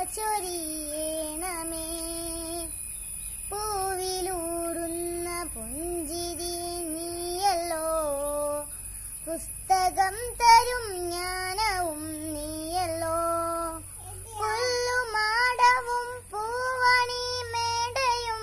ചൊരിയണമേ പൂവിലൂറുന്ന പുഞ്ചിരി നീയല്ലോ പുസ്തകം തരും ജ്ഞാനവും നീയല്ലോ പുല്ലുമാടവും പൂവണി മേടയും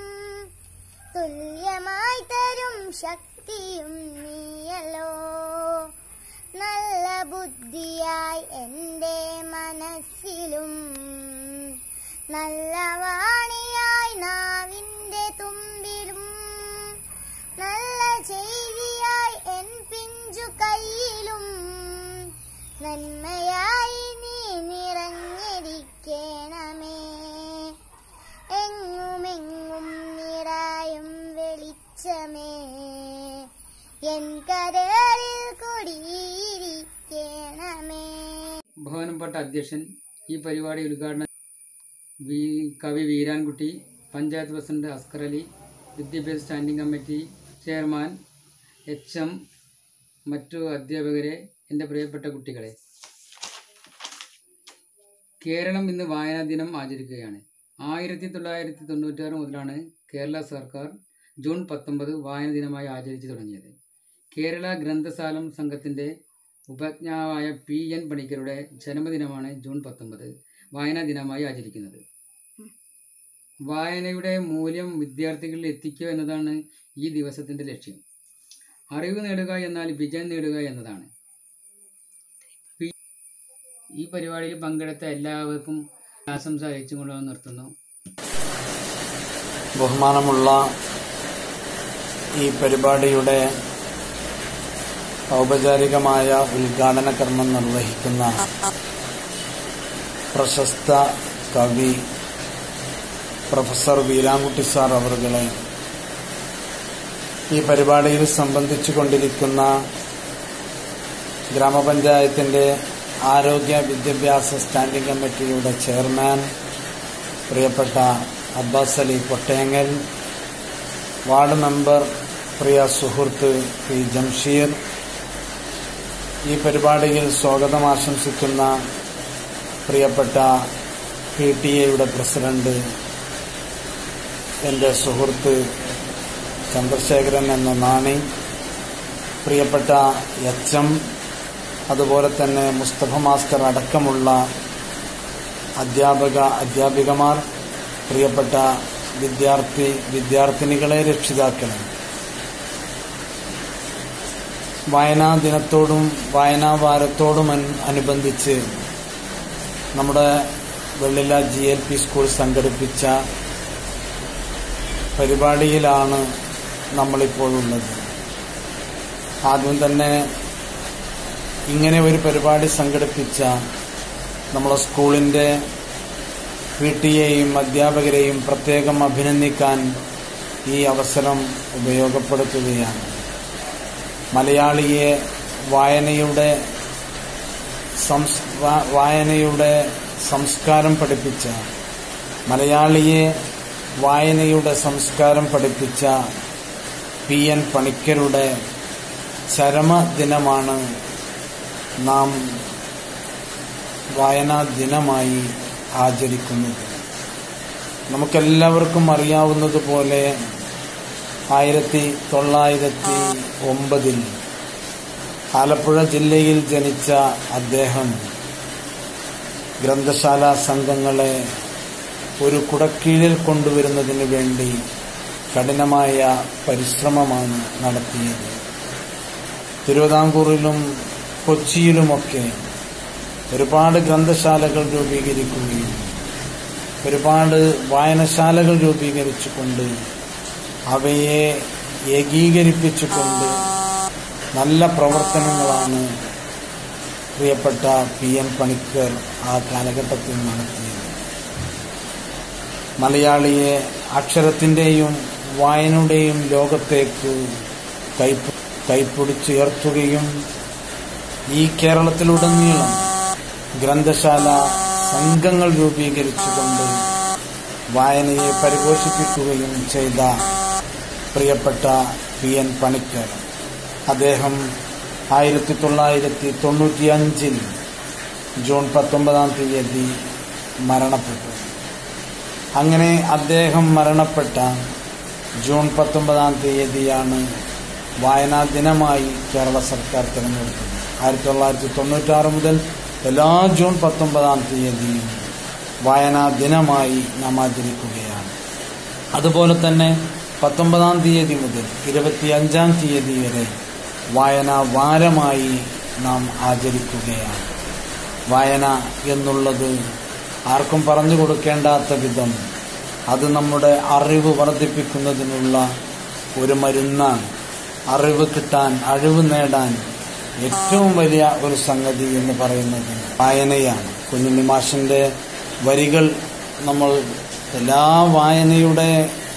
തുല്യമായി തരും ശക്തിയും നീയല്ലോ നല്ല ബുദ്ധിയായി എന്റെ മനസ്സിലും നല്ല വാണിയായി നാവിന്റെ തുമ്പിലും നല്ല ചെയ്തിയായി എൻ പിഞ്ചു കയ്യിലും നന്മയായി നീ നിറഞ്ഞിരിക്കണമേ എങ്ങുമെങ്ങും നിറയും വെളിച്ചമേ എൻ കരളിൽ കുടിയിരിക്കണമേ ബഹുമാനപ്പെട്ട അധ്യക്ഷൻ ഈ പരിപാടി ഉദ്ഘാടനം വി കവി വീരാൻകുട്ടി പഞ്ചായത്ത് പ്രസിഡന്റ് അസ്കർ അലി വിദ്യാഭ്യാസ standing committee chairman H M മറ്റു അധ്യാപകരെ എൻ്റെ പ്രിയപ്പെട്ട കുട്ടികളെ കേരളം ഇന്ന് വായനാ ദിനം ആചരിക്കുകയാണ് ആയിരത്തി തൊള്ളായിരത്തി തൊണ്ണൂറ്റാറ് മുതലാണ് കേരള സർക്കാർ ജൂൺ പത്തൊമ്പത് വായന ദിനമായി ആചരിച്ചു തുടങ്ങിയത് കേരള ഗ്രന്ഥശാലം സംഘത്തിൻ്റെ ഉപജ്ഞാവായ പി എൻ പണിക്കരുടെ ജന്മദിനമാണ് ജൂൺ പത്തൊമ്പത് വായനാ ദിനമായി ആചരിക്കുന്നത് വായനയുടെ മൂല്യം വിദ്യാർത്ഥികളിൽ എത്തിക്കുക എന്നതാണ് ഈ ദിവസത്തിൻ്റെ ലക്ഷ്യം അറിവ് നേടുക എന്നാൽ വിജയം നേടുക എന്നതാണ് പി- ഈ പരിപാടിയിൽ പങ്കെടുത്ത എല്ലാവർക്കും ആശംസ അയച്ചുകൊണ്ട് നിർത്തുന്നു ബഹുമാനമുള്ള ഈ പരിപാടിയുടെ ഔപചാരികമായ ഉദ്ഘാടന കർമ്മം നിർവഹിക്കുന്ന പ്രശസ്ത കവി പ്രൊഫസർ വീരാൻകുട്ടി സാർ അവറുകളെ ഈ പരിപാടിയിൽ സംബന്ധിച്ചു കൊണ്ടിരിക്കുന്ന ഗ്രാമപഞ്ചായത്തിന്റെ ആരോഗ്യ വിദ്യാഭ്യാസ സ്റ്റാൻഡിംഗ് കമ്മിറ്റിയുടെ ചെയർമാൻ പ്രിയപ്പെട്ട അബ്ബാസ് അലി കൊട്ടേങ്ങൽ വാർഡ് മെമ്പർ പ്രിയ സുഹൃത്ത് പി ജംഷീർ ഈ പരിപാടിയിൽ സ്വാഗതം ആശംസിക്കുന്ന പ്രിയപ്പെട്ട പി ടി എയുടെ പ്രസിഡന്റ് എൻ്റെ സുഹൃത്ത് ചന്ദ്രശേഖരൻ എന്ന നാണി പ്രിയപ്പെട്ട എച്ച് എം അതുപോലെ തന്നെ മുസ്തഫ മാസ്റ്റർ അടക്കമുള്ള അധ്യാപക അധ്യാപികമാർ പ്രിയപ്പെട്ട വിദ്യാർത്ഥി വിദ്യാർത്ഥിനികളെ രക്ഷിതാക്കളെ വായനാ ദിനത്തോടും വായനാ വാരത്തോടും അൻ- അനുബന്ധിച്ച് നമ്മുടെ Vellila G L P school സംഘടിപ്പിച്ച പരിപാടിയിലാണ് നമ്മളിപ്പോഴുള്ളത് ആദ്യം തന്നെ ഇങ്ങനെ ഒരു പരിപാടി സംഘടിപ്പിച്ച നമ്മുടെ സ്കൂളിന്റെ പി ടിയെയും അധ്യാപകരെയും പ്രത്യേകം അഭിനന്ദിക്കാൻ ഈ അവസരം ഉപയോഗപ്പെടുത്തുകയാണ് മലയാളിയെ വായനയുടെ സംസ് വാ- വായനയുടെ സംസ്കാരം പഠിപ്പിച്ച മലയാളിയെ വായനയുടെ സംസ്കാരം പഠിപ്പിച്ച പി എൻ പണിക്കരുടെ ചരമദിനമാണ് നാം വായനാ ദിനമായി ആചരിക്കുന്നത് നമുക്കെല്ലാവർക്കും അറിയാവുന്നതുപോലെ ആയിരത്തി തൊള്ളായിരത്തി ഒമ്പതിൽ ആലപ്പുഴ ജില്ലയിൽ ജനിച്ച അദ്ദേഹം ഗ്രന്ഥശാല സംഘങ്ങളെ ഒരു കുടക്കീഴിൽ കൊണ്ടുവരുന്നതിന് വേണ്ടി കഠിനമായ പരിശ്രമമാണ് നടത്തിയത് തിരുവിതാംകൂറിലും കൊച്ചിയിലുമൊക്കെ ഒരുപാട് ഗ്രന്ഥശാലകൾ രൂപീകരിക്കുകയും ഒരുപാട് വായനശാലകൾ രൂപീകരിച്ചുകൊണ്ട് അവയെ ഏകീകരിപ്പിച്ചുകൊണ്ട് നല്ല പ്രവർത്തനങ്ങളാണ് പ്രിയപ്പെട്ട പി എൻ പണിക്കർ ആ കാലഘട്ടത്തിൽ നടത്തിയത് മലയാളിയെ അക്ഷരത്തിന്റെയും വായനയുടെയും ലോകത്തേക്ക് കൈപ്പ് കൈപ്പിടിച്ചുയർത്തുകയും ഈ കേരളത്തിലുടനീളം ഗ്രന്ഥശാല സംഘങ്ങൾ രൂപീകരിച്ചുകൊണ്ട് വായനയെ പരിപോഷിപ്പിക്കുകയും ചെയ്ത പ്രിയപ്പെട്ട പി എൻ പണിക്കർ അദ്ദേഹം ആയിരത്തി തൊള്ളായിരത്തി തൊണ്ണൂറ്റിയഞ്ചിൽ ജൂൺ പത്തൊമ്പതാം തീയതി മരണപ്പെട്ടു അങ്ങനെ അദ്ദേഹം മരണപ്പെട്ട ജൂൺ പത്തൊമ്പതാം തീയതിയാണ് വായനാ ദിനമായി കേരള സർക്കാർ തിരഞ്ഞെടുത്തത് ആയിരത്തി തൊള്ളായിരത്തി തൊണ്ണൂറ്റാറ് മുതൽ എല്ലാ ജൂൺ പത്തൊമ്പതാം തീയതിയും വായനാ ദിനമായി നാം ആചരിക്കുകയാണ് അതുപോലെ തന്നെ പത്തൊമ്പതാം തീയതി മുതൽ ഇരുപത്തിയഞ്ചാം തീയതി വരെ വായനാ വാരമായി നാം ആചരിക്കുകയാണ് വായന എന്നുള്ളത് ആർക്കും പറഞ്ഞു കൊടുക്കേണ്ടാത്ത വിധം അത് നമ്മുടെ അറിവ് വർദ്ധിപ്പിക്കുന്നതിനുള്ള ഒരു മരുന്നാണ് അറിവ് കിട്ടാൻ അറിവ് നേടാൻ ഏറ്റവും വലിയ ഒരു സംഗതി എന്ന് പറയുന്നത് വായനയാണ് കുഞ്ഞുണ്ണി മാഷിന്റെ വരികൾ നമ്മൾ എല്ലാ വായനയുടെ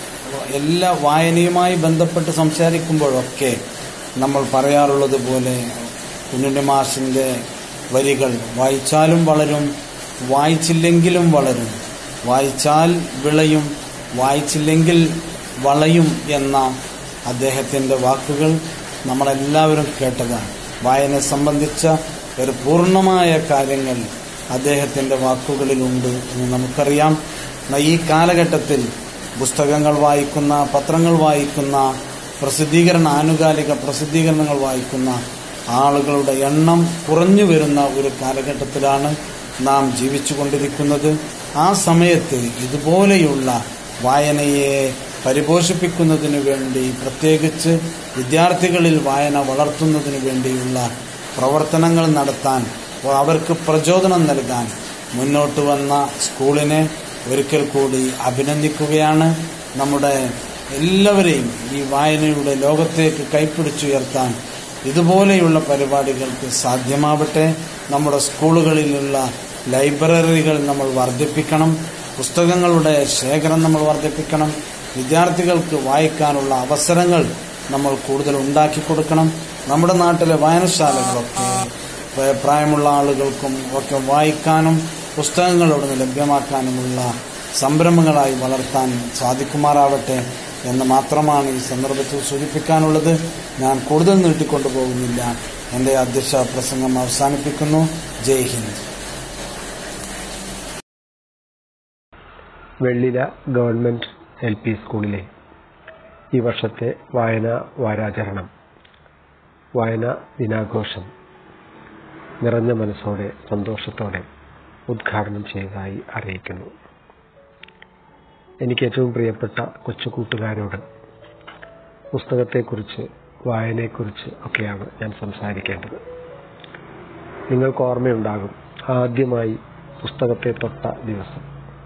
എല്ലാ വായനയുമായി ബന്ധപ്പെട്ട് സംസാരിക്കുമ്പോഴൊക്കെ നമ്മൾ പറയാറുള്ളത് പോലെ കുഞ്ഞുണ്ണി മാഷിന്റെ വരികൾ വായിച്ചാലും വളരും വായിച്ചില്ലെങ്കിലും വളരും വായിച്ചാൽ വിളയും വായിച്ചില്ലെങ്കിൽ വളയും എന്ന അദ്ദേഹത്തിന്റെ വാക്കുകൾ നമ്മളെല്ലാവരും കേട്ടതാണ് വായനയെ സംബന്ധിച്ച ഒരു പൂർണ്ണമായ കാര്യങ്ങൾ അദ്ദേഹത്തിന്റെ വാക്കുകളിലുണ്ട് എന്ന് നമുക്കറിയാം എന്നാൽ ഈ കാലഘട്ടത്തിൽ പുസ്തകങ്ങൾ വായിക്കുന്ന പത്രങ്ങൾ വായിക്കുന്ന പ്രസിദ്ധീകരണ ആനുകാലിക പ്രസിദ്ധീകരണങ്ങൾ വായിക്കുന്ന ആളുകളുടെ എണ്ണം കുറഞ്ഞു വരുന്ന ഒരു കാലഘട്ടത്തിലാണ് നാം ജീവിച്ചുകൊണ്ടിരിക്കുന്നത് ആ സമയത്ത് ഇതുപോലെയുള്ള വായനയെ പരിപോഷിപ്പിക്കുന്നതിനു വേണ്ടി പ്രത്യേകിച്ച് വിദ്യാർത്ഥികളിൽ വായന വളർത്തുന്നതിനു വേണ്ടിയുള്ള പ്രവർത്തനങ്ങൾ നടത്താൻ അവർക്ക് പ്രചോദനം നൽകാൻ മുന്നോട്ട് വന്ന സ്കൂളിനെ ഒരിക്കൽ കൂടി അഭിനന്ദിക്കുകയാണ് നമ്മുടെ എല്ലാവരെയും ഈ വായനയുടെ ലോകത്തേക്ക് കൈപ്പിടിച്ചുയർത്താൻ ഇതുപോലെയുള്ള പരിപാടികൾക്ക് സാധ്യമാവട്ടെ നമ്മുടെ സ്കൂളുകളിലുള്ള ലൈബ്രറികൾ നമ്മൾ വർദ്ധിപ്പിക്കണം പുസ്തകങ്ങളുടെ ശേഖരം നമ്മൾ വർദ്ധിപ്പിക്കണം വിദ്യാർത്ഥികൾക്ക് വായിക്കാനുള്ള അവസരങ്ങൾ നമ്മൾ കൂടുതൽ ഉണ്ടാക്കി കൊടുക്കണം നമ്മുടെ നാട്ടിലെ വായനശാലകളൊക്കെ പ്ര- പ്രായമുള്ള ആളുകൾക്കും ഒക്കെ വായിക്കാനും പുസ്തകങ്ങൾ അവിടുന്ന് ലഭ്യമാക്കാനുമുള്ള സംരംഭങ്ങളായി വളർത്താൻ സാധിക്കുമാറാവട്ടെ എന്ന് മാത്രമാണ് ഈ സന്ദർഭത്തിൽ സൂചിപ്പിക്കാനുള്ളത് ഞാൻ കൂടുതൽ നീട്ടിക്കൊണ്ടു പോകുന്നില്ല എന്റെ അധ്യക്ഷ പ്രസംഗം അവസാനിപ്പിക്കുന്നു Jai Hind Vellila government L P സ്കൂളിലെ ഈ വർഷത്തെ വായനാ വാരാചരണം വായനാ ദിനാഘോഷം നിറഞ്ഞ മനസ്സോടെ സന്തോഷത്തോടെ ഉദ്ഘാടനം ചെയ്തതായി അറിയിക്കുന്നു എനിക്ക് ഏറ്റവും പ്രിയപ്പെട്ട കൊച്ചു കൂട്ടുകാരോട് പുസ്തകത്തെക്കുറിച്ച് വായനയെക്കുറിച്ച് ഒക്കെയാണ് ഞാൻ സംസാരിക്കേണ്ടത് നിങ്ങൾക്ക് ഓർമ്മയുണ്ടാകും ആദ്യമായി പുസ്തകത്തെ തൊട്ട ദിവസം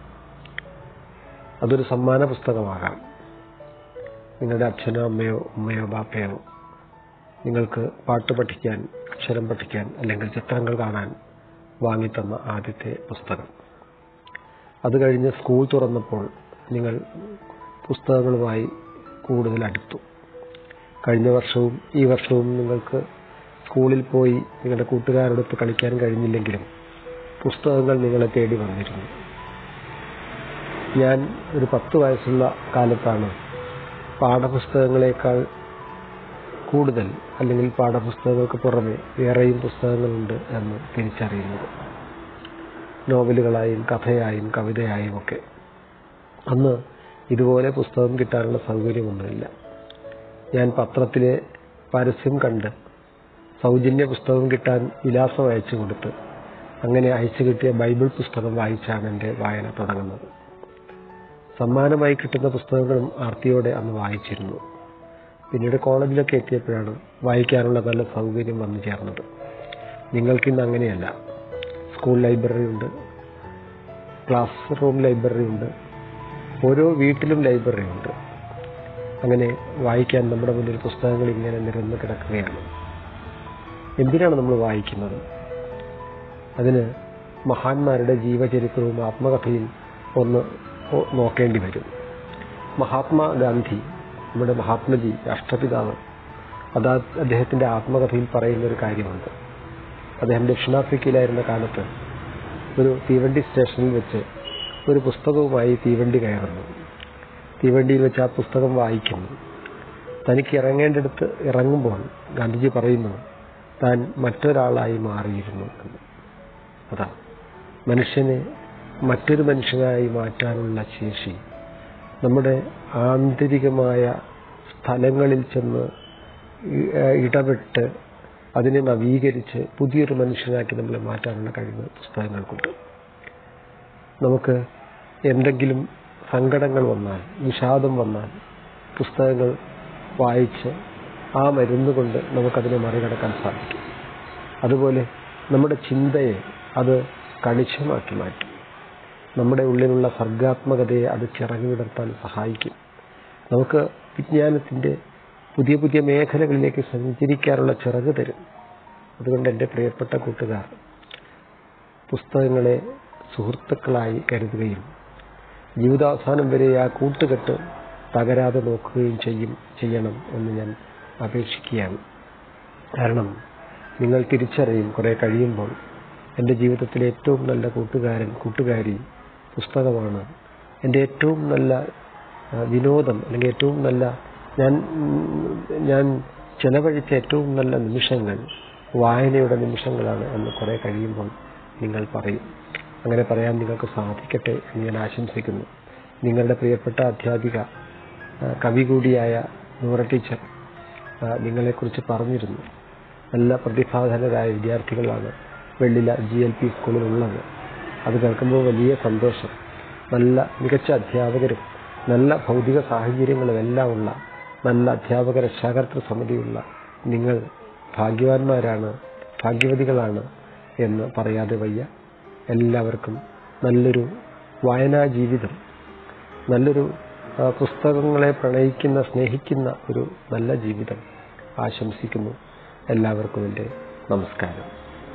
അതൊരു സമ്മാന പുസ്തകമാകാം നിങ്ങളുടെ അച്ഛനോ അമ്മയോ ഉമ്മയോ ബാപ്പയോ നിങ്ങൾക്ക് പാട്ട് പഠിക്കാൻ അക്ഷരം പഠിക്കാൻ അല്ലെങ്കിൽ ചിത്രങ്ങൾ കാണാൻ വാങ്ങിത്തന്ന ആദ്യത്തെ പുസ്തകം അത് കഴിഞ്ഞ് സ്കൂൾ തുറന്നപ്പോൾ നിങ്ങൾ പുസ്തകങ്ങളുമായി കൂടുതൽ അടുത്തു കഴിഞ്ഞ വർഷവും ഈ വർഷവും നിങ്ങൾക്ക് സ്കൂളിൽ പോയി നിങ്ങളുടെ കൂട്ടുകാരോടൊത്ത് കളിക്കാൻ കഴിഞ്ഞില്ലെങ്കിലും പുസ്തകങ്ങൾ നിങ്ങളെ തേടി വന്നിരുന്നു ഞാൻ ഒരു പത്ത് വയസ്സുള്ള കാലത്താണ് പാഠപുസ്തകങ്ങളെക്കാൾ കൂടുതൽ അല്ലെങ്കിൽ പാഠപുസ്തകങ്ങൾക്ക് പുറമെ വേറെയും പുസ്തകങ്ങളുണ്ട് എന്ന് തിരിച്ചറിയുന്നത് നോവലുകളായും കഥയായും കവിതയായും ഒക്കെ അന്ന് ഇതുപോലെ പുസ്തകം കിട്ടാനുള്ള സൗകര്യമൊന്നുമില്ല ഞാൻ പത്രത്തിലെ പരസ്യം കണ്ട് സൗജന്യ പുസ്തകം കിട്ടാൻ വിലാസം അയച്ചു കൊടുത്ത് അങ്ങനെ അയച്ചു കിട്ടിയ ബൈബിൾ പുസ്തകം വായിച്ചാണ് എൻ്റെ വായന തുടങ്ങുന്നത് സമ്മാനമായി കിട്ടുന്ന പുസ്തകങ്ങളും ആർത്തിയോടെ അന്ന് വായിച്ചിരുന്നു പിന്നീട് കോളേജിലൊക്കെ എത്തിയപ്പോഴാണ് വായിക്കാനുള്ള നല്ല സൗകര്യം വന്നു ചേർന്നത് നിങ്ങൾക്കിന്ന് അങ്ങനെയല്ല സ്കൂൾ ലൈബ്രറി ഉണ്ട് ക്ലാസ് റൂം ലൈബ്രറി ഉണ്ട് ഓരോ വീട്ടിലും ലൈബ്രറി ഉണ്ട് അങ്ങനെ വായിക്കാൻ നമ്മുടെ മുന്നിൽ പുസ്തകങ്ങൾ ഇങ്ങനെ നിരന്ന് കിടക്കുകയാണ് എന്തിനാണ് നമ്മൾ വായിക്കുന്നത് അതിന് മഹാന്മാരുടെ ജീവചരിത്രവും ആത്മകഥയും ഒന്ന് ഒ- നോക്കേണ്ടി വരും മഹാത്മാഗാന്ധി നമ്മുടെ മഹാത്മജി രാഷ്ട്രപിതാവ് അതാ അദ്ദേഹത്തിന്റെ ആത്മകഥയിൽ പറയുന്ന ഒരു കാര്യമുണ്ട് അദ്ദേഹം ദക്ഷിണാഫ്രിക്കയിലായിരുന്ന കാലത്ത് ഒരു തീവണ്ടി സ്റ്റേഷനിൽ വെച്ച് ഒരു പുസ്തകവുമായി തീവണ്ടി കയറുന്നു തീവണ്ടിയിൽ വെച്ച് ആ പുസ്തകം വായിക്കുന്നു തനിക്ക് ഇറങ്ങേണ്ടടുത്ത് ഇറങ്ങുമ്പോൾ ഗാന്ധിജി പറയുന്നു താൻ മറ്റൊരാളായി മാറിയിരുന്നു എന്ന് അതാ മനുഷ്യന് മറ്റൊരു മനുഷ്യനായി മാറ്റാനുള്ള ശേഷി നമ്മുടെ ആന്തരികമായ സ്ഥലങ്ങളിൽ ചെന്ന് ഇ- ഏഹ് ഇടപെട്ട് അതിനെ നവീകരിച്ച് പുതിയൊരു മനുഷ്യനാക്കി നമ്മളെ മാറ്റാനുള്ള കഴിവ് പുസ്തകങ്ങൾക്കുണ്ട് നമുക്ക് എന്തെങ്കിലും സങ്കടങ്ങൾ വന്നാൽ വിഷാദം വന്നാൽ പുസ്തകങ്ങൾ വായിച്ച് ആ മരുന്ന് കൊണ്ട് നമുക്കതിനെ മറികടക്കാൻ സാധിക്കും അതുപോലെ നമ്മുടെ ചിന്തയെ അത് കണിശമാക്കി മാറ്റും നമ്മുടെ ഉള്ളിലുള്ള സർഗാത്മകതയെ അത് ചിറകു വിടർത്താൻ സഹായിക്കും നമുക്ക് വിജ്ഞാനത്തിൻ്റെ പുതിയ പുതിയ മേഖലകളിലേക്ക് സഞ്ചരിക്കാനുള്ള ചിറക് തരും അതുകൊണ്ട് എൻ്റെ പ്രിയപ്പെട്ട കൂട്ടുകാർ പുസ്തകങ്ങളെ സുഹൃത്തുക്കളായി കരുതുകയും ജീവിതാവസാനം വരെ ആ കൂട്ടുകെട്ട് തകരാതെ നോക്കുകയും ചെയ്യും ചെയ്യണം എന്ന് ഞാൻ അപേക്ഷിക്കുകയാണ് കാരണം നിങ്ങൾ തിരിച്ചറിയും കുറെ കഴിയുമ്പോൾ എൻ്റെ ജീവിതത്തിലെ ഏറ്റവും നല്ല കൂട്ടുകാരൻ കൂട്ടുകാരി പുസ്തകമാണ് എൻ്റെ ഏറ്റവും നല്ല ആ, വിനോദം അല്ലെങ്കിൽ ഏറ്റവും നല്ല ഞാൻ ഉം, ഞാൻ ചെലവഴിച്ച ഏറ്റവും നല്ല നിമിഷങ്ങൾ വായനയുടെ നിമിഷങ്ങളാണ് എന്ന് കുറെ കഴിയുമ്പോൾ നിങ്ങൾ പറയും അങ്ങനെ പറയാൻ നിങ്ങൾക്ക് സാധിക്കട്ടെ എന്ന് ഞാൻ ആശംസിക്കുന്നു നിങ്ങളുടെ പ്രിയപ്പെട്ട അധ്യാപിക ആ, കവി കൂടിയായ നൂറ ടീച്ചർ ആ, നിങ്ങളെക്കുറിച്ച് പറഞ്ഞിരുന്നു നല്ല പ്രതിഭാധനരായ വിദ്യാർത്ഥികളാണ് വെള്ളില ജി എൽ പി സ്കൂളിലുള്ളത് അത് കേൾക്കുമ്പോൾ വലിയ സന്തോഷം നല്ല മികച്ച അധ്യാപകരും നല്ല ഭൗതിക സാഹചര്യങ്ങളും എല്ലാം ഉള്ള നല്ല അധ്യാപക രക്ഷാകർത്തൃ സമിതിയുള്ള നിങ്ങൾ ഭാഗ്യവാന്മാരാണ് ഭാഗ്യവതികളാണ് എന്ന് പറയാതെ വയ്യ എല്ലാവർക്കും നല്ലൊരു വായനാ ജീവിതം നല്ലൊരു ആ, പുസ്തകങ്ങളെ പ്രണയിക്കുന്ന സ്നേഹിക്കുന്ന ഒരു നല്ല ജീവിതം ആശംസിക്കുന്നു എല്ലാവർക്കും എൻ്റെ നമസ്കാരം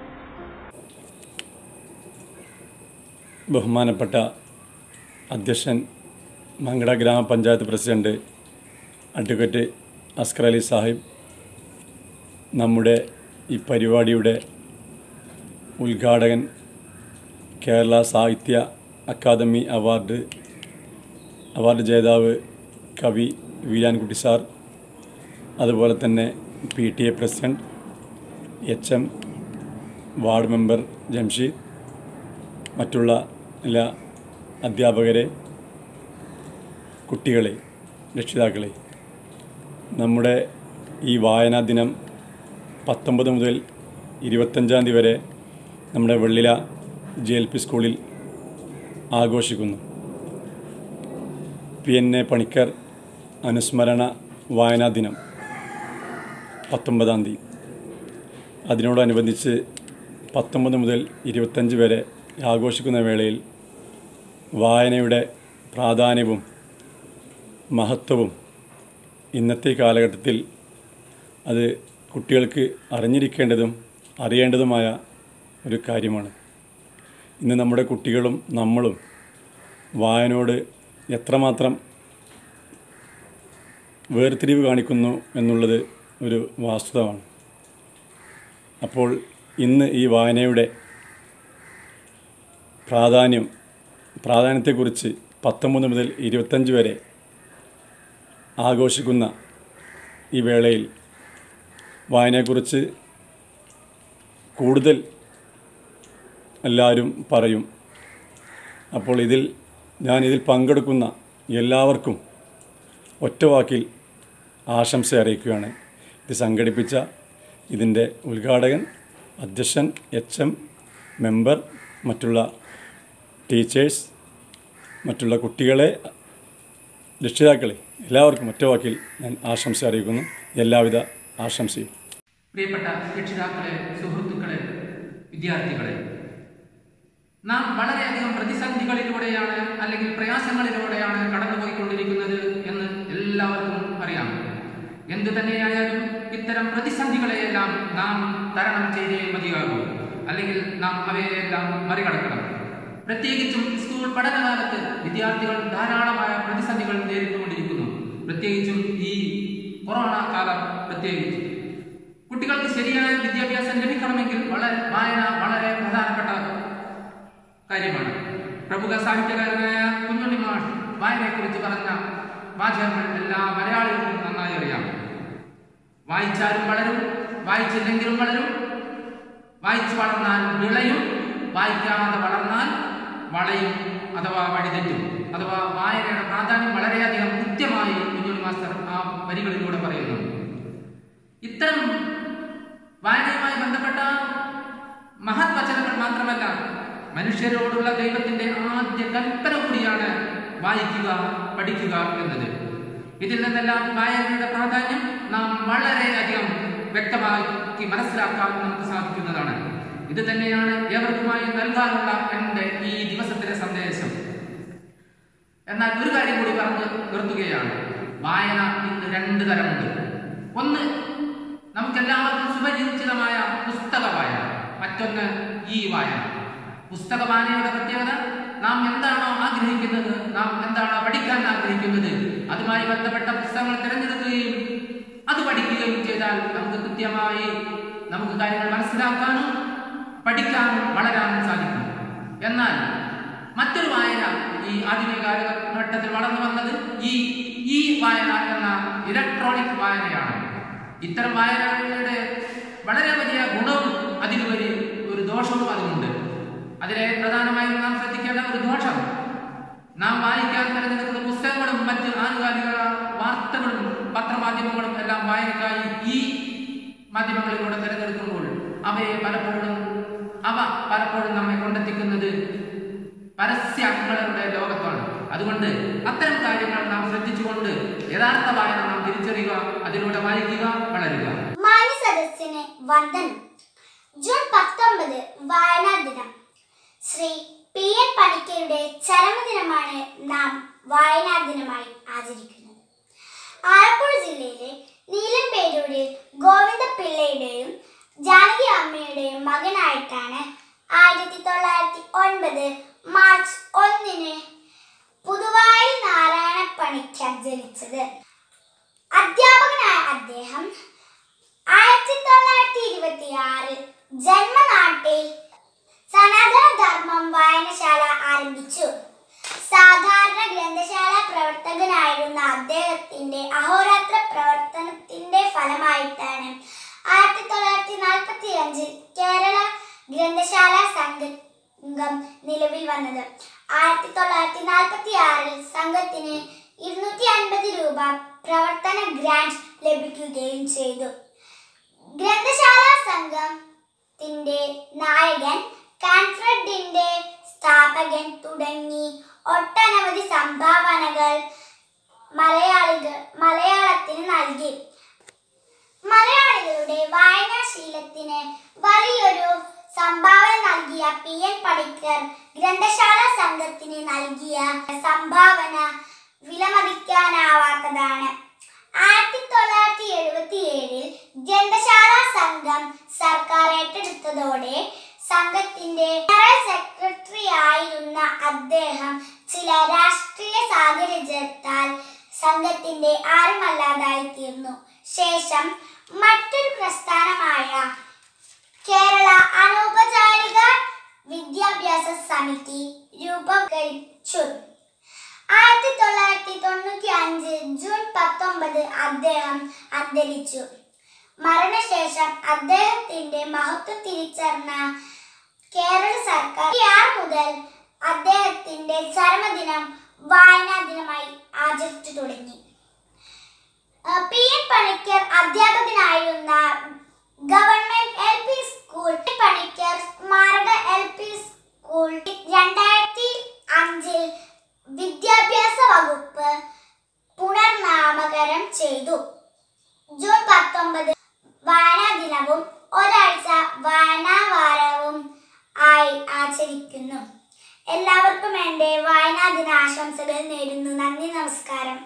ബഹുമാനപ്പെട്ട അധ്യക്ഷൻ മങ്കട ഗ്രാമപഞ്ചായത്ത് പ്രസിഡന്റ് അഡ്വക്കേറ്റ് അസ്കർ അലി സാഹിബ് നമ്മുടെ ഈ പരിപാടിയുടെ ഉദ്ഘാടകൻ കേരള സാഹിത്യ അക്കാദമി അവാർഡ് അവാർഡ് ജേതാവ് കവി വീരാൻകുട്ടി സാർ അതുപോലെ തന്നെ P T A president H M ward member Jamsheed മറ്റുള്ള എല്ലാ അധ്യാപകരെ കുട്ടികളെ രക്ഷിതാക്കളെ നമ്മുടെ ഈ വായനാ ദിനം പത്തൊമ്പത് മുതൽ ഇരുപത്തഞ്ചാം തീയതി വരെ നമ്മുടെ വെള്ളില ജെ എൽ പി സ്കൂളിൽ ആഘോഷിക്കുന്നു പി എൻ എ പണിക്കർ അനുസ്മരണ വായനാ ദിനം പത്തൊമ്പതാം തീയതി അതിനോടനുബന്ധിച്ച് പത്തൊമ്പത് മുതൽ ഇരുപത്തഞ്ച് വരെ ആഘോഷിക്കുന്ന വേളയിൽ വായനയുടെ പ്രാധാന്യവും മഹത്വവും ഇന്നത്തെ കാലഘട്ടത്തിൽ അത് കുട്ടികൾക്ക് അറിഞ്ഞിരിക്കേണ്ടതും അറിയേണ്ടതുമായ ഒരു കാര്യമാണ് ഇന്ന് നമ്മുടെ കുട്ടികളും നമ്മളും വായനയോട് എത്രമാത്രം വേർതിരിവ് കാണിക്കുന്നു എന്നുള്ളത് ഒരു വാസ്തവമാണ് അപ്പോൾ ഇന്ന് ഈ വായനയുടെ പ്രാധാന്യം പ്രാധാന്യത്തെക്കുറിച്ച് പത്തൊമ്പത് മുതൽ ഇരുപത്തഞ്ച് വരെ ആഘോഷിക്കുന്ന ഈ വേളയിൽ വായനയെക്കുറിച്ച് കൂടുതൽ എല്ലാവരും പറയും അപ്പോൾ ഇതിൽ ഞാൻ ഇതിൽ പങ്കെടുക്കുന്ന എല്ലാവർക്കും ഒറ്റവാക്കിൽ ആശംസ അറിയിക്കുകയാണ് ഇത് സംഘടിപ്പിച്ച ഇതിൻ്റെ ഉദ്ഘാടകൻ അധ്യക്ഷൻ എച്ച് എം മെമ്പർ മറ്റുള്ള ടീച്ചേഴ്സ് മറ്റുള്ള കുട്ടികളെ രക്ഷിതാക്കളെ എല്ലാവർക്കും ഒറ്റവാക്കിൽ ഞാൻ ആശംസ അറിയിക്കുന്നു എല്ലാവിധ ആശംസയും പ്രിയപ്പെട്ട രക്ഷിതാക്കളെ സുഹൃത്തുക്കളെ വിദ്യാർത്ഥികളെ നാം വളരെയധികം പ്രതിസന്ധികളിലൂടെയാണ് അല്ലെങ്കിൽ പ്രയാസങ്ങളിലൂടെയാണ് കടന്നുപോയിക്കൊണ്ടിരിക്കുന്നത് എന്ന് എല്ലാവർക്കും അറിയാം എന്തു തന്നെയായാലും ഇത്തരം പ്രതിസന്ധികളെയെല്ലാം നാം തരണം ചെയ്തേ മതിയാകൂ അല്ലെങ്കിൽ നാം അവയെല്ലാം മറികടക്കണം പ്രത്യേകിച്ചും സ്കൂൾ പഠനകാലത്ത് വിദ്യാർത്ഥികൾ ധാരാളമായ പ്രതിസന്ധികൾ നേരിട്ടുകൊണ്ടിരിക്കുന്നു പ്രത്യേകിച്ചും ഈ കൊറോണ കാലം പ്രത്യേകിച്ച് കുട്ടികൾക്ക് ശരിയായ വിദ്യാഭ്യാസം ലഭിക്കണമെങ്കിൽ വളരെ വായന വളരെ പ്രധാനപ്പെട്ട കാര്യമാണ് പ്രമുഖ സാഹിത്യകാരനായ കുഞ്ഞുണ്ണി മാഷ് വായനയെക്കുറിച്ച് പറഞ്ഞ വാചകങ്ങൾ എല്ലാ മലയാളികൾക്കും നന്നായി അറിയാം വായിച്ചാലും വളരും വായിച്ചില്ലെങ്കിലും വളരും വായിച്ചു വളർന്നാൽ വിളയും വായിക്കാതെ വളർന്നാൽ വളയും അഥവാ വഴിതെറ്റും അഥവാ വായനയുടെ പ്രാധാന്യം വളരെയധികം കൃത്യമായി കുഞ്ഞുണ്ണി മാസ്റ്റർ ആ വരികളിലൂടെ പറയുന്നു ഇത്തരം വായനയുമായി ബന്ധപ്പെട്ട മഹത് വചനങ്ങൾ മാത്രമല്ല മനുഷ്യരോടുള്ള ദൈവത്തിന്റെ ആദ്യ കൽപ്പന കൂടിയാണ് വായിക്കുക പഠിക്കുക എന്നത് ഇതിൽ നിന്നെല്ലാം വായനയുടെ പ്രാധാന്യം നാം വളരെയധികം വ്യക്തമാക്കി മനസ്സിലാക്കാൻ നമുക്ക് സാധിക്കുന്നതാണ് ഇത് തന്നെയാണ് ഏവർക്കുമായി നൽകാനുള്ള എൻ്റെ ഈ ദിവസത്തിലെ സന്ദേശം എന്നാൽ ഒരു കാര്യം കൂടി പറഞ്ഞ് നിർത്തുകയാണ് വായന ഇന്ന് രണ്ട് തരമുണ്ട് ഒന്ന് നമുക്കെല്ലാവർക്കും സുപരിചിതമായ പുസ്തക വായന മറ്റൊന്ന് ഈ വായന പുസ്തക വായനയുടെ പ്രത്യേകത നാം എന്താണോ ആഗ്രഹിക്കുന്നത് നാം എന്താണോ പഠിക്കാൻ ആഗ്രഹിക്കുന്നത് അതുമായി ബന്ധപ്പെട്ട പുസ്തകങ്ങൾ തിരഞ്ഞെടുക്കുകയും അത് പഠിക്കുകയും ചെയ്താൽ നമുക്ക് കൃത്യമായി നമുക്ക് കാര്യങ്ങൾ മനസ്സിലാക്കാനും പഠിക്കാനും വളരാനും സാധിക്കും എന്നാൽ മറ്റൊരു വായന ഈ ആധുനിക കാലഘട്ടത്തിൽ വളർന്നു വന്നത് ഈ ഈ വായന എന്ന ഇലക്ട്രോണിക് വായനയാണ് ഇത്തരം വായനയുടെ വളരെ വലിയ ഗുണവും അതിനുപരി ഒരു ദോഷവും അതിനുണ്ട് അതിലെ പ്രധാനമായും നാം ശ്രദ്ധിക്കേണ്ട ഒരു ദോഷം നാം വായിക്കാൻ തിരഞ്ഞെടുക്കുന്ന പുസ്തകങ്ങളും മറ്റ് ആനുകാലിക വാർത്തകളും പത്രമാധ്യമങ്ങളും എല്ലാം വായനക്കായി ഈ മാധ്യമങ്ങളിലൂടെ തിരഞ്ഞെടുക്കുമ്പോൾ അവയെ പലപ്പോഴും അവ പലപ്പോഴും നമ്മെ കൊണ്ടെത്തിക്കുന്നത് പരസ്യങ്ങളുടെ ലോകത്താണ് അതുകൊണ്ട് അത്തരം കാര്യങ്ങൾ നാം ശ്രദ്ധിച്ചുകൊണ്ട് യഥാർത്ഥ വായന നാം തിരിച്ചറിയുക അതിലൂടെ വായിക്കുക വളരുക മാന്യ സദസ്സിന് വന്ദനം ജൂൺ പത്തൊമ്പത് വായനാ ദിനം ശ്രീ പി എൻ പണിക്കരുടെ ചരമദിനമാണ് നാം വായനാ ദിനമായി ആചരിക്കുന്നത് ആലപ്പുഴ ജില്ലയിലെ നീലമ്പേരൂരിൽ ഗോവിന്ദപിള്ളയുടെയും ജാനകി അമ്മയുടെയും മകനായിട്ടാണ് ആയിരത്തി തൊള്ളായിരത്തി ഒൻപത് മാർച്ച് ഒന്നിന് പുതുവായി നാരായണ പണിക്കർ ജനിച്ചത് അധ്യാപകനായ അദ്ദേഹം ആയിരത്തി തൊള്ളായിരത്തി ഇരുപത്തി ആറിൽ ജന്മനാട്ടിൽ സനാതന ധർമ്മം വായനശാല ആരംഭിച്ചു സാധാരണ ഗ്രന്ഥശാല പ്രവർത്തകനായിരുന്ന അദ്ദേഹത്തിന്റെ അഹോരാത്ര പ്രവർത്തനത്തിന്റെ ഫലമായിട്ടാണ് ആയിരത്തി തൊള്ളായിരത്തി നാൽപ്പത്തി അഞ്ചിൽ കേരള ഗ്രന്ഥശാല സംഘം നിലവിൽ വന്നത് ആയിരത്തി തൊള്ളായിരത്തി നാൽപ്പത്തി ആറിൽ സംഘത്തിന് ഇരുന്നൂറ്റി അൻപത് രൂപ പ്രവർത്തന ഗ്രാന്റ് ലഭിക്കുകയും ചെയ്തു ഗ്രന്ഥശാല സംഘത്തിന്റെ നായകൻ കാൻഫ്രഡിന്റെ സ്ഥാപകൻ തുടങ്ങി ഒട്ടനവധി സംഭാവനകൾ മലയാളികൾ മലയാളത്തിന് നൽകി മലയാളികളുടെ വായനാശീലത്തിന് വലിയൊരു സംഭാവന നൽകിയ പി എൻ പണിക്കർ ഗ്രന്ഥശാല സംഘത്തിന് നൽകിയ സംഭാവന വിലമതിക്കാനാവാത്തതാണ് ആയിരത്തി തൊള്ളായിരത്തി എഴുപത്തി ഏഴിൽ ഗ്രന്ഥശാല സംഘം സർക്കാർ ഏറ്റെടുത്തതോടെ സംഘത്തിന്റെ ജനറൽ സെക്രട്ടറി ആയിരുന്ന അദ്ദേഹം ചില രാഷ്ട്രീയ സാഹചര്യത്താൽ സംഘത്തിന്റെ ആരുമല്ലാതായി തീർന്നു ശേഷം മറ്റൊരു പ്രസ്ഥാനമായ കേരള അനൗപചാരിക വിദ്യാഭ്യാസ സമിതി രൂപീകരിച്ചു ആയിരത്തി തൊള്ളായിരത്തി തൊണ്ണൂറ്റി അഞ്ച് ജൂൺ പത്തൊമ്പത് അദ്ദേഹം അന്തരിച്ചു മരണശേഷം അദ്ദേഹത്തിന്റെ മഹത്വം തിരിച്ചറിഞ്ഞ കേരള സർക്കാർ ആറ് മുതൽ അദ്ദേഹത്തിന്റെ ചരമദിനം വായനാ ദിനമായി ആചരിച്ചു തുടങ്ങി ആ, പി എൻ പണിക്കർ അധ്യാപകനായിരുന്ന government L P school Panicker സ്മാരക എൽ പി സ്കൂൾ രണ്ടായിരത്തി അഞ്ചിൽ വിദ്യാഭ്യാസ വകുപ്പ് പുനർനാമകരണം ചെയ്തു ജൂൺ പത്തൊമ്പത് വായനാ ദിനവും ഒരാഴ്ച വായനാ വാരവും ആയി ആചരിക്കുന്നു എല്ലാവർക്കും എൻ്റെ വായനാ ദിന ആശംസകൾ നേരുന്നു നന്ദി നമസ്കാരം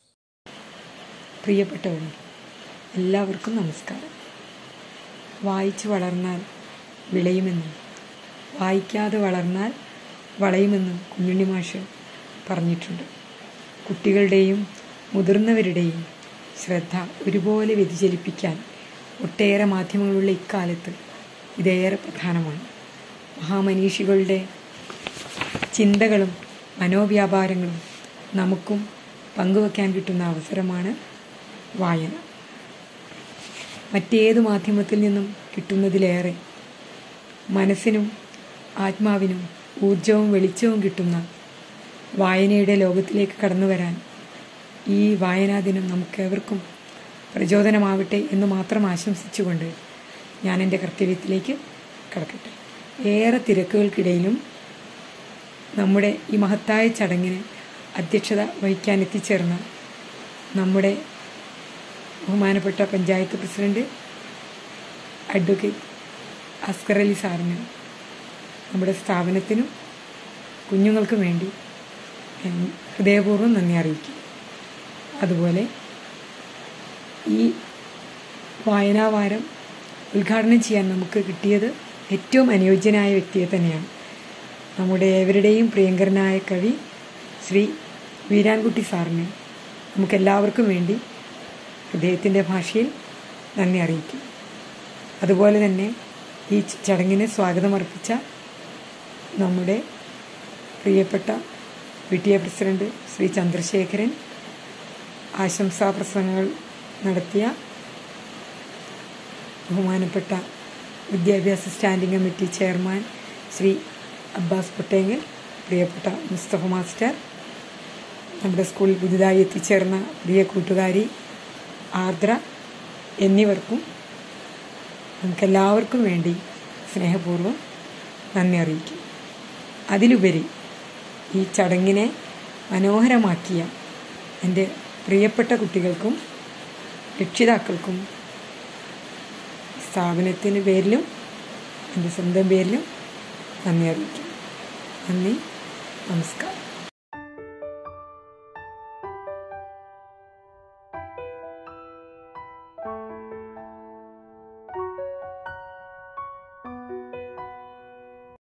പ്രിയപ്പെട്ടവരെ എല്ലാവർക്കും നമസ്കാരം വായിച്ചു വളർന്നാൽ വിളയുമെന്നും വായിക്കാതെ വളർന്നാൽ വളയുമെന്നും കുഞ്ഞുണ്ണി മാഷ് പറഞ്ഞിട്ടുണ്ട് കുട്ടികളുടെയും മുതിർന്നവരുടെയും ശ്രദ്ധ ഒരുപോലെ വ്യതിചലിപ്പിക്കാൻ ഒട്ടേറെ മാധ്യമങ്ങളുള്ള ഇക്കാലത്ത് ഇതേറെ പ്രധാനമാണ് മഹാമനീഷികളുടെ ചിന്തകളും മനോവ്യാപാരങ്ങളും നമുക്കും പങ്കുവെക്കാൻ കിട്ടുന്ന അവസരമാണ് വായന മറ്റേത് മാധ്യമത്തിൽ നിന്നും കിട്ടുന്നതിലേറെ മനസ്സിനും ആത്മാവിനും ഊർജവും വെളിച്ചവും കിട്ടുന്ന വായനയുടെ ലോകത്തിലേക്ക് കടന്നു വരാൻ ഈ വായനാ ദിനം നമുക്കേവർക്കും പ്രചോദനമാവട്ടെ എന്ന് മാത്രം ആശംസിച്ചുകൊണ്ട് ഞാൻ എൻ്റെ കർത്തവ്യത്തിലേക്ക് കടക്കട്ടെ ഏറെ തിരക്കുകൾക്കിടയിലും നമ്മുടെ ഈ മഹത്തായ ചടങ്ങിന് അധ്യക്ഷത വഹിക്കാൻ എത്തിച്ചേർന്ന നമ്മുടെ ബഹുമാനപ്പെട്ട പഞ്ചായത്ത് പ്രസിഡന്റ് അഡ്വക്കേറ്റ് അസ്കർ അലി സാറിന് നമ്മുടെ സ്ഥാപനത്തിനും കുഞ്ഞുങ്ങൾക്കും വേണ്ടി ഞാൻ ഹൃദയപൂർവ്വം നന്ദി അറിയിക്കും അതുപോലെ ഈ വായനാവാരം ഉദ്ഘാടനം ചെയ്യാൻ നമുക്ക് കിട്ടിയത് ഏറ്റവും അനുയോജ്യനായ വ്യക്തിയെ തന്നെയാണ് നമ്മുടെ ഏവരുടെയും പ്രിയങ്കരനായ കവി ശ്രീ വീരാൻകുട്ടി സാറിന് നമുക്കെല്ലാവർക്കും വേണ്ടി അദ്ദേഹത്തിൻ്റെ ഭാഷയിൽ നന്ദി അറിയിക്കും അതുപോലെ തന്നെ ഈ ചടങ്ങിന് സ്വാഗതമർപ്പിച്ച നമ്മുടെ പ്രിയപ്പെട്ട P T A president Shri Chandrasekharan ആശംസാ പ്രസംഗങ്ങൾ നടത്തിയ ബഹുമാനപ്പെട്ട വിദ്യാഭ്യാസ standing committee chairman Shri Abbas Pottengal പ്രിയപ്പെട്ട മുസ്തഫ മാസ്റ്റർ നമ്മുടെ സ്കൂളിൽ പുതുതായി എത്തിച്ചേർന്ന പ്രിയ കൂട്ടുകാരി ആർദ്ര എന്നിവർക്കും നമുക്കെല്ലാവർക്കും വേണ്ടി സ്നേഹപൂർവ്വം നന്ദി അറിയിക്കും അതിലുപരി ഈ ചടങ്ങിനെ മനോഹരമാക്കിയ എൻ്റെ പ്രിയപ്പെട്ട കുട്ടികൾക്കും രക്ഷിതാക്കൾക്കും സ്ഥാപനത്തിന് പേരിലും എൻ്റെ സ്വന്തം പേരിലും നന്ദി അറിയിക്കും നന്ദി നമസ്കാരം